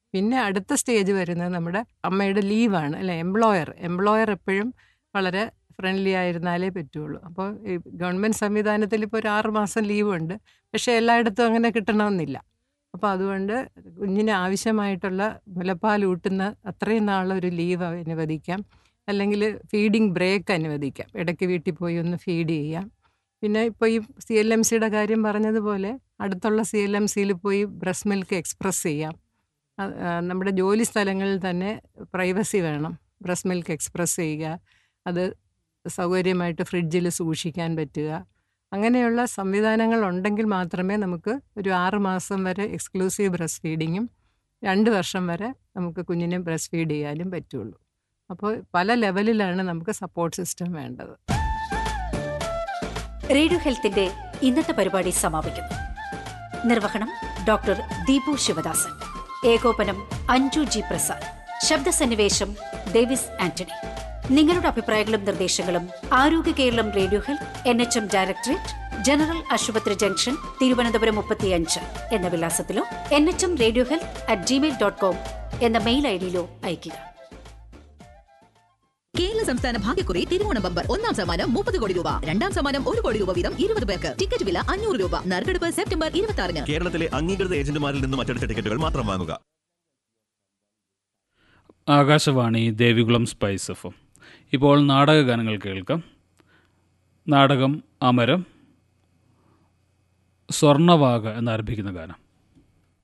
പിന്നെ അടുത്ത സ്റ്റേജ് വരുന്നത് നമ്മുടെ അമ്മയുടെ ലീവാണ് അല്ലേ എംപ്ലോയർ എംപ്ലോയർ എപ്പോഴും വളരെ ഫ്രണ്ട്ലി ആയിരുന്നാലേ പറ്റുള്ളൂ അപ്പോൾ ഈ ഗവൺമെൻറ് സംവിധാനത്തിൽ ഇപ്പോൾ ഒരു ആറ് മാസം ലീവുണ്ട് പക്ഷേ എല്ലായിടത്തും അങ്ങനെ കിട്ടണമെന്നില്ല അപ്പോൾ അതുകൊണ്ട് കുഞ്ഞിന് ആവശ്യമായിട്ടുള്ള മുലപ്പാൽ ഊട്ടുന്ന അത്രയും നാളൊരു ലീവ് അനുവദിക്കാം അല്ലെങ്കിൽ ഫീഡിങ് ബ്രേക്ക് അനുവദിക്കാം ഇടയ്ക്ക് വീട്ടിൽ പോയി ഒന്ന് ഫീഡ് ചെയ്യാം പിന്നെ ഇപ്പോൾ ഈ സി എൽ എം സിയുടെ കാര്യം പറഞ്ഞതുപോലെ അടുത്തുള്ള സി എൽ എം സിയിൽ പോയി ബ്രസ്റ്റ് മിൽക്ക് എക്സ്പ്രസ് ചെയ്യാം അത്, ആ, നമ്മുടെ ജോലി സ്ഥലങ്ങളിൽ തന്നെ പ്രൈവസി വേണം ബ്രസ്റ്റ് മിൽക്ക് എക്സ്പ്രസ് ചെയ്യുക അത് സൗകര്യമായിട്ട് ഫ്രിഡ്ജിൽ സൂക്ഷിക്കാൻ പറ്റുക അങ്ങനെയുള്ള സംവിധാനങ്ങൾ ഉണ്ടെങ്കിൽ മാത്രമേ നമുക്ക് ഒരു ആറ് മാസം വരെ എക്സ്ക്ലൂസീവ് ബ്രസ്റ്റ് ഫീഡിങ്ങും രണ്ട് വർഷം വരെ നമുക്ക് കുഞ്ഞിനെ ബ്രസ്റ്റ് ഫീഡ് ചെയ്യാനും പറ്റുള്ളൂ അപ്പോൾ പല ലെവലിലാണ് നമുക്ക് സപ്പോർട്ട് സിസ്റ്റം വേണ്ടത് റേഡിയോ ഹെൽത്തിന്റെ ഇന്നത്തെ പരിപാടി സമാപിക്കുന്നു നിർവഹണം ഡോക്ടർ ദീപു ശിവദാസൻ ഏകോപനം അഞ്ജു ജി പ്രസാദ് ശബ്ദസന്നിവേശം ഡേവിസ് ആന്റണി നിങ്ങളുടെ അഭിപ്രായങ്ങളും നിർദ്ദേശങ്ങളും Arogya Keralam radio health N H M directorate general ആശുപത്രി ജംഗ്ഷൻ തിരുവനന്തപുരം മുപ്പത്തിയഞ്ച് എന്ന വിലാസത്തിലോ N H M radio health at Gmail dot com എന്ന മെയിൽ ഐ ഡിയിലോ അയയ്ക്കുക കേരള സംസ്ഥാന ഭാഗ്യക്കുറി തിരുവോണം ബമ്പർ ഒന്നാം സമ്മാനം മുപ്പത് കോടി രൂപ രണ്ടാം സമ്മാനം ഒരു കോടി രൂപ വീതം ഇരുപത് പേർക്ക് ടിക്കറ്റ് വില അഞ്ഞൂറ് രൂപ നറുക്കെടുപ്പ് സെപ്റ്റംബർ ഇരുപത്തി ആറിന് കേരളത്തിലെ അംഗീകൃത ഏജന്റുമാരിൽ നിന്നും മറ്റെടുത്ത ടിക്കറ്റുകൾ മാത്രം വാങ്ങുക ആകാശവാണി ദേവികുളം സ്പൈസ് എഫ് ഇപ്പോൾ നാടക ഗാനങ്ങൾ കേൾക്കാം നാടകം അമരം സ്വർണവാക എന്നാരംഭിക്കുന്ന ഗാനം